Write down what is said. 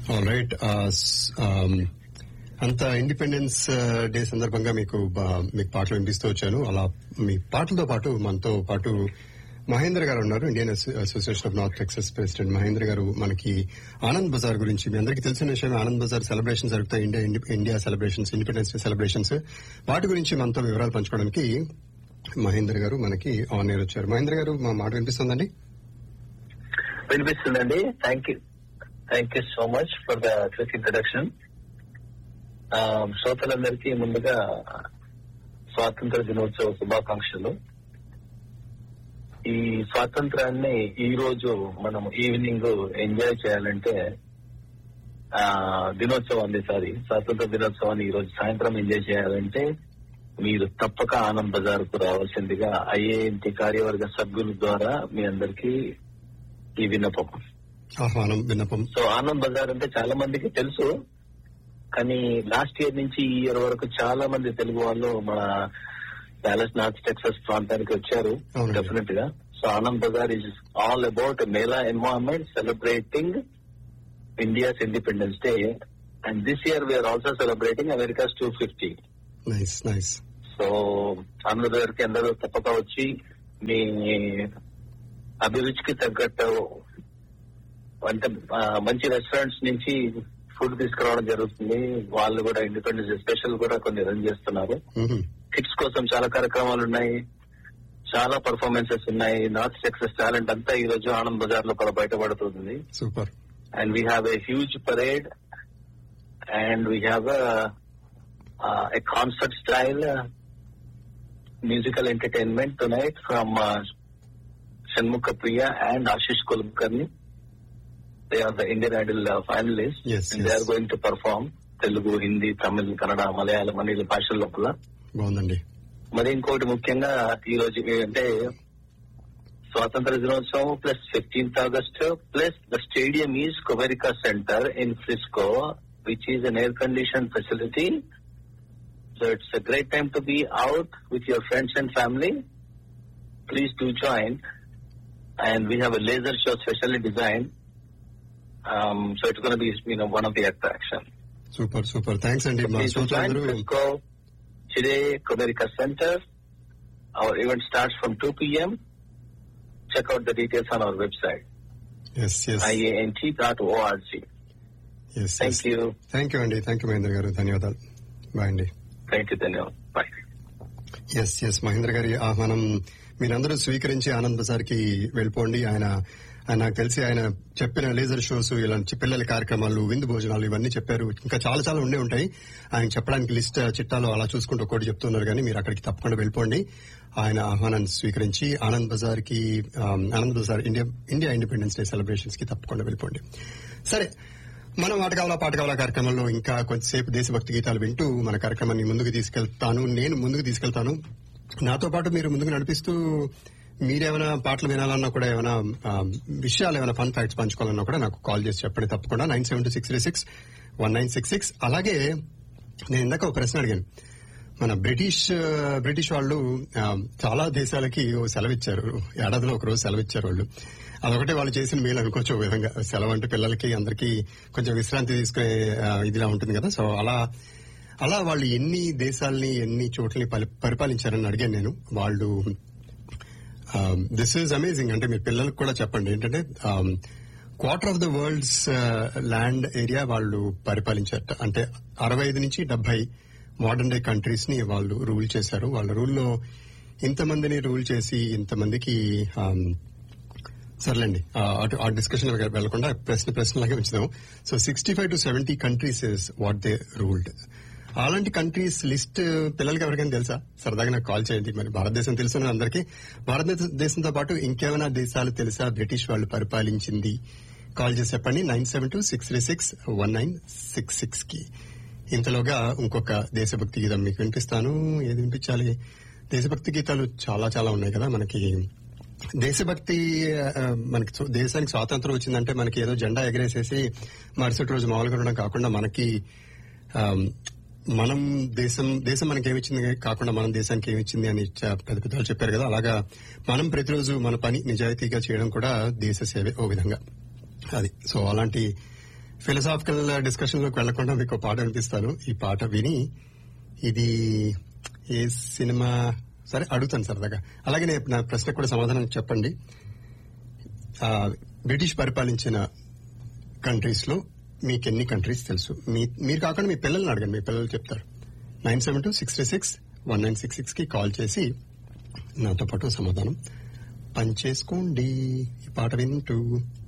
All right అంత independence day సందర్భంగా మీకు బా- మీకు పాటలు వినిపిస్తూ వచ్చాను అలా మీ పాటలతో పాటు మనతో పాటు మహేంద్ర గారు ఉన్నారు ఇండియన్ అసో- association of North Texas president Mahendra garu మనకి ఆనంద్ బజార్ గురించి మీ అందరికీ తెలిసిన విషయం ఆనంద్ బజార్ సెలబ్రేషన్స్ జరుగుతాయి ఇండియా ఇండి- India celebrations independence day celebrations వాటి గురించి మనతో వివరాలు పంచుకోవడానికి మహేంద్ర గారు మనకి ఆన్ ఎయిర్ వచ్చారు మహేంద్ర గారు మా మాట వినిపిస్తుందండి వినిపిస్తుందండి thank you thank you so much for the quick introduction శ్రోతలందరికీ ముందుగా స్వాతంత్ర దినోత్సవ శుభాకాంక్షలు ఈ స్వాతంత్రాన్ని ఈ రోజు మనం ఈవినింగ్ ఎంజాయ్ చేయాలంటే ఆ దినోత్సవాన్ని సారీ స్వాతంత్ర దినోత్సవాన్ని ఈ రోజు సాయంత్రం ఎంజాయ్ చేయాలంటే మీరు తప్పక ఆనంద్ బజార్ కు రావాల్సిందిగా ఐఏఎన్టీ కార్యవర్గ సభ్యుల ద్వారా మీ అందరికీ ఈ విన్నపం ఆహ్వానం విన్నపం సో ఆనంద్ బజార్ అంటే చాలా మందికి తెలుసు కానీ లాస్ట్ ఇయర్ నుంచి ఈ ఇయర్ వరకు చాలా మంది తెలుగు వాళ్ళు మన డాలస్ నార్త్ టెక్సస్ ప్రాంతానికి వచ్చారు అవునండి. డెఫినెట్ గా so Anand Bazar is all about mela environment celebrating India's independence day and this year we are also celebrating America's two fifty nice nice so Anand Bazar కి అందరూ తప్పక వచ్చి మీ అభిరుచికి తగ్గట్టు అంటే ఆ, మంచి రెస్టారెంట్స్ నుంచి ఫుడ్ తీసుకురావడం జరుగుతుంది వాళ్ళు కూడా ఇండిపెండెన్స్ స్పెషల్ కూడా కొన్ని రన్ చేస్తున్నారు కిడ్స్ కోసం చాలా కార్యక్రమాలు ఉన్నాయి చాలా పర్ఫార్మెన్సెస్ ఉన్నాయి నార్త్ టెక్సస్ టాలెంట్ అంతా ఈ రోజు ఆనంద్ బజార్ లో కూడా బయటపడుతుంది super and we have a huge parade and we have a uh, a concert style uh, musical entertainment tonight from uh, Shanmukha Priya and Ashish Kulkarni. They are the Indian Idol uh, finalists Yes, and they yes. are going to perform Telugu, Hindi, Tamil, Kannada, Malayalam అనే భాషల లోపల బాగుందండి మరి ఇంకోటి ముఖ్యంగా ఈ రోజు అంటే స్వాతంత్ర దినోత్సవం plus fifteenth August plus the stadium is Comerica center in Frisco which is an air condition facility so it's a great time to be out with your friends and family please to join and we have a laser show specially design so it's gonna be you know one of the attraction super super thanks అండి మా Please join శ్రోతలందరూ Frisco today, Comerica Center. Our event starts from 2 p.m. Check out the details on our website, yes yes iant.org. Yes Thank you. Thank you అండి thank you Mahendra garu ధన్యవాదాలు bye అండి Thank you, Daniel. Bye. Yes yes Mahendra గారి ఆహ్వానం మీరందరూ స్వీకరించి ఆనంద్ బజార్ కి వెళ్ళిపోండి ఆయన ఆయన నాకు తెలిసి ఆయన చెప్పిన లేజర్ షోస్ ఇలాంటి పిల్లల కార్యక్రమాలు విందు భోజనాలు ఇవన్నీ చెప్పారు ఇంకా చాలా చాలా ఉండే ఉంటాయి ఆయన చెప్పడానికి లిస్ట్ చిట్టాలో అలా చూసుకుంటూ ఒకటి చెప్తున్నారు కానీ మీరు అక్కడికి తప్పకుండా వెళ్ళిపోండి ఆయన ఆహ్వానాన్ని స్వీకరించి ఆనంద్ బజార్ కి um, Anand Bazar India India independence day celebrations కి తప్పకుండా వెళ్ళిపోండి సరే మనం ఆట కావాలా పాట కావాలా కార్యక్రమంలో ఇంకా కొంతసేపు దేశభక్తి గీతాలు వింటూ మన కార్యక్రమాన్ని ముందుకు తీసుకెళ్తాను నేను ముందుకు తీసుకెళ్తాను నాతో పాటు మీరు ముందుకు నడిపిస్తూ మీరేమైనా పాటలు వినాలన్నా కూడా ఏమైనా ఆ, విషయాలు ఏమైనా ఫన్ ఫ్యాక్ట్స్ పంచుకోవాలన్నా కూడా నాకు కాల్ చేసి చెప్పండి తప్పకుండా nine seven two six three six one nine six six అలాగే నేను ఇందాక ఒక ప్రశ్న అడిగాను మన బ్రిటిష్ ఆ, బ్రిటిష్ వాళ్ళు ఆ, చాలా దేశాలకి ఓ సెలవు ఇచ్చారు ఏడాదిలో ఒక రోజు సెలవు ఇచ్చారు వాళ్ళు అదొకటే వాళ్ళు చేసిన మేలు అనుకోవచ్చు ఒక విధంగా సెలవు అంటే పిల్లలకి అందరికీ కొంచెం విశ్రాంతి తీసుకునే ఆ, ఇదిలా ఉంటుంది కదా సో అలా అలా వాళ్ళు ఎన్ని దేశాలని ఎన్ని చోట్లని పరి- పరిపాలించారని అడిగాను నేను వాళ్ళు దిస్ ఈజ్ అమేజింగ్ అంటే మీ పిల్లలకు కూడా చెప్పండి ఏంటంటే quarter of the world's land area వాళ్ళు పరిపాలించారట అంటే అరవై ఐదు నుంచి డెబ్బై మోడర్న్ డే కంట్రీస్ ని వాళ్ళు రూల్ చేశారు వాళ్ళ రూల్లో ఇంతమందిని రూల్ చేసి ఇంతమందికి um, సర్లేండి ఆ, అటు ఆ డిస్కషన్ వెళ్లకుండా ప్రశ్న ప్రశ్నలాగే ఉంచుదాం so sixty five to seventy countries is what they ruled అలాంటి కంట్రీస్ లిస్ట్ పిల్లలకి ఎవరికైనా తెలుసా సరదాగా నాకు కాల్ చేయండి మరి భారతదేశం తెలుసు అందరికీ భారతదేశంతో పాటు ఇంకేమైనా దేశాలు తెలుసా బ్రిటిష్ వాళ్ళు పరిపాలించింది కాల్ చేసి చెప్పండి nine seven two six three six one nine six six కి ఇంతలోగా ఇంకొక దేశభక్తి గీతం మీకు వినిపిస్తాను ఏది వినిపించాలి దేశభక్తి గీతాలు చాలా చాలా ఉన్నాయి కదా మనకి దేశభక్తి ఆ, మనకి స్వ- దేశానికి స్వాతంత్రం వచ్చిందంటే మనకి ఏదో జెండా ఎగరేసేసి మరుసటి రోజు మామూలుగా ఉండడం కాకుండా మనకి ఆ, మనం దేశం దేశం మనకి ఏమిచ్చింది కాకుండా మనం దేశానికి ఏమిచ్చింది అని చ- పెద్ద పెద్దలు చెప్పారు కదా అలాగా మనం ప్రతిరోజు మన పని నిజాయితీగా చేయడం కూడా దేశ సేవే ఓ విధంగా అది సో అలాంటి ఫిలసాఫికల్ డిస్కషన్ లోకి వెళ్లకుండా మీకు ఒక పాట వినిపిస్తాను ఈ పాట విని ఇది ఏ సినిమా సరే అడుగుతాను సరదాగా అలాగే నేను నా ప్రశ్నకు కూడా సమాధానం చెప్పండి ఆ, బ్రిటిష్ పరిపాలించిన కంట్రీస్ లో మీకు ఎన్ని కంట్రీస్ తెలుసు మీ- మీరు కాకుండా మీ పిల్లల్ని అడగండి మీ పిల్లలు చెప్తారు nine seven two six six one nine six six కి కాల్ చేసి నాతో పాటు సమాధానం పనిచేసుకోండి ఈ పాట వింటూ